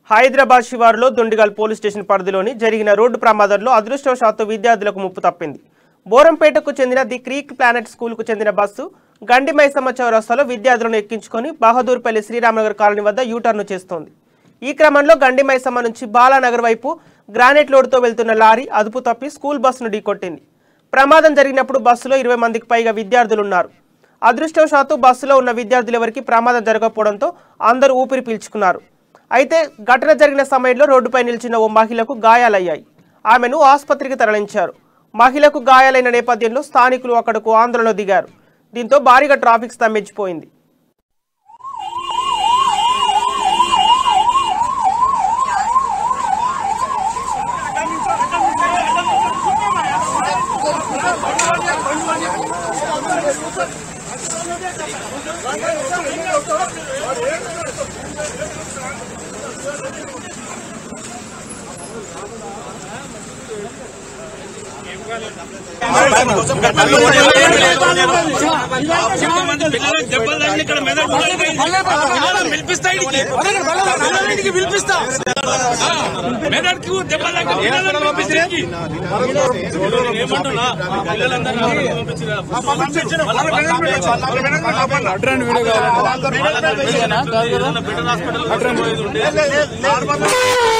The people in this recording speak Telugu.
హైదరాబాద్ శివారులో దొండిగల్ పోలీస్ స్టేషన్ పరిధిలోని జరిగిన రోడ్డు ప్రమాదంలో అదృష్టవశాత్తు విద్యార్థులకు ముప్పు తప్పింది బోరంపేటకు చెందిన ది క్రీక్ ప్లానెట్ స్కూల్కు చెందిన బస్సు గండిమైసమ్మ చౌరస్తాలో విద్యార్థులను ఎక్కించుకొని బహదూర్పల్లి శ్రీరామనగర్ కాలనీ వద్ద యూటర్న్ చేస్తోంది ఈ క్రమంలో గండిమైసమ్మ నుంచి బాలానగర్ వైపు గ్రానైట్ లోడ్తో వెళ్తున్న లారీ అదుపు తప్పి స్కూల్ బస్సును ఢీకొట్టింది ప్రమాదం జరిగినప్పుడు బస్సులో ఇరవై మందికి పైగా విద్యార్థులున్నారు అదృష్టవశాత్తు బస్సులో ఉన్న విద్యార్థులు ఎవరికి ప్రమాదం జరగకపోవడంతో అందరూ ఊపిరి పీల్చుకున్నారు అయితే ఘటన జరిగిన సమయంలో రోడ్డుపై నిలిచిన ఓ మహిళకు గాయాలయ్యాయి ఆమెను ఆసుపత్రికి తరలించారు మహిళకు గాయాలైన నేపథ్యంలో స్థానికులు అక్కడకు ఆందోళన దిగారు దీంతో భారీగా ట్రాఫిక్ స్తంభించిపోయింది మంది పిల్లలకు దెబ్బలు తగిలి ఇక్కడ మెదడు పిల్లలను పిలిపిస్తా ఇడికి పిల్లలకి పిలిపిస్తా మెదడుకి దెబ్బలు తగిలి పిల్లలను పంపిస్తా ఇడికి. ఏమంటున్నా పిల్లలందరూ పంపించిరా. ఏదైనా బెటర్ హాస్పిటల్ పోయేది ఉండే